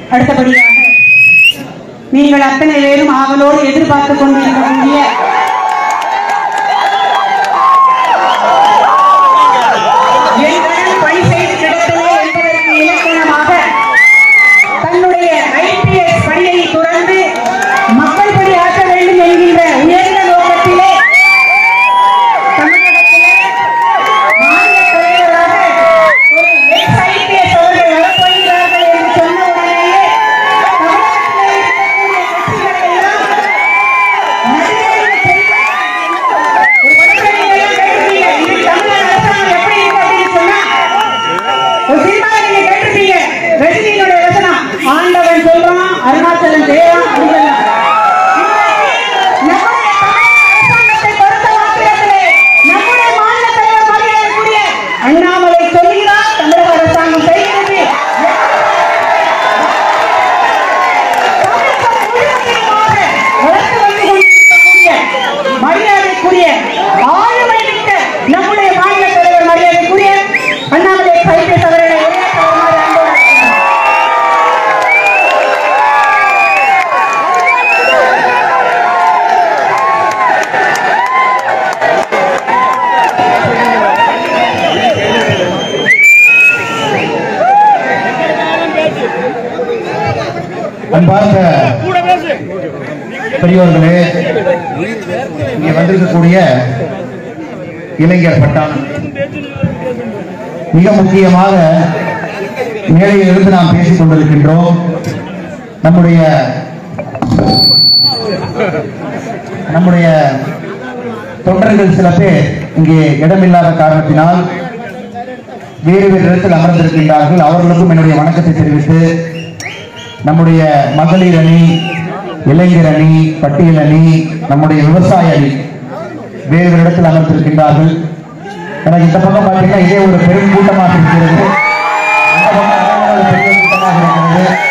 அடுத்தபடியாக நீங்கள் அத்தனை பேரும் ஆவலோடு எதிர்பார்த்துக் கொண்டிருக்கக்கூடிய எங்களுடன் பணி செய்து கிடக்கவே என்பதற்கு இலக்கணமாக தன்னுடைய ஐபிஎஸ் பணியை துறந்து மக்கள் பணி ஆற்ற வேண்டும் என்கின்ற உயர்ந்த நோக்கத்திலே தமிழகத்திலே மாநில தலைவராக ஒரு ex IPS அவர்கள் வரப்போகிறார்கள் என்று சொன்ன உடனேயே தமிழகத்திலே இருக்கக்கூடிய கட்சிகளை எல்லாம் நடிகர்கள் செய்வார்கள். ஒரு படத்துல நீங்க எல்லாம் கேட்டிருப்பீங்க. இது தமிழக அரசாங்கம் எப்படி இருக்கு அப்படின்னு சொன்னா, ஒரு சினிமாவை நீங்க கேட்டிருப்பீங்க. ரஜினியினுடைய வசனம், ஆண்டவன் சொல்றான் அருணாச்சலம் தேவன் அப்படிங்கலாம் நம்முடைய தமிழக அரசாங்கத்தை பொறுத்த மாத்திரத்திலே நம்முடைய மாநில தலைவர் மரியாதைக்குரிய அண்ணாமலை சொல்கிறார் தமிழக அரசாங்கம் செய்கிறது தமிழகம் முழுவதுமாக வளர்த்து வந்து கொண்டிருக்கக்கூடிய மரியாதைக்குரிய ஆளுமை மிக்க நம்முடைய மாநில தலைவர் மரியாதைக்குரிய அண்ணாமலை ஐபிஎஸ் அவர்களை உரையாற்ற வருமாறு அன்போடு அழைக்கிறேன். அன்பார்ந்த பெரியவர்களே இங்கே வந்திருக்கக்கூடிய இளைஞர் பட்டாளம் மிக முக்கியமாக மேடையில் இருந்து நாம் பேசிக் கொண்டிருக்கின்றோம் நம்முடைய நம்முடைய தொண்டர்கள் சில பேர் இங்கே இடமில்லாத காரணத்தினால் வேறு வேறு இடத்தில் அமர்ந்திருக்கின்றார்கள் அவர்களுக்கும் என்னுடைய வணக்கத்தை தெரிவித்து நம்முடைய மகளிர் அணி இளைஞர் அணி பட்டியல் அணி நம்முடைய விவசாய அணி வேறு வேறு இடத்தில் அமர்ந்திருக்கின்றார்கள் எனக்கு இந்த பக்கம் பார்த்தீங்கன்னா இதே ஒரு பெரும் கூட்டமாக இருக்கிறது அந்த பக்கம் அதே ஒரு பெரிய கூட்டமாக இருக்கிறது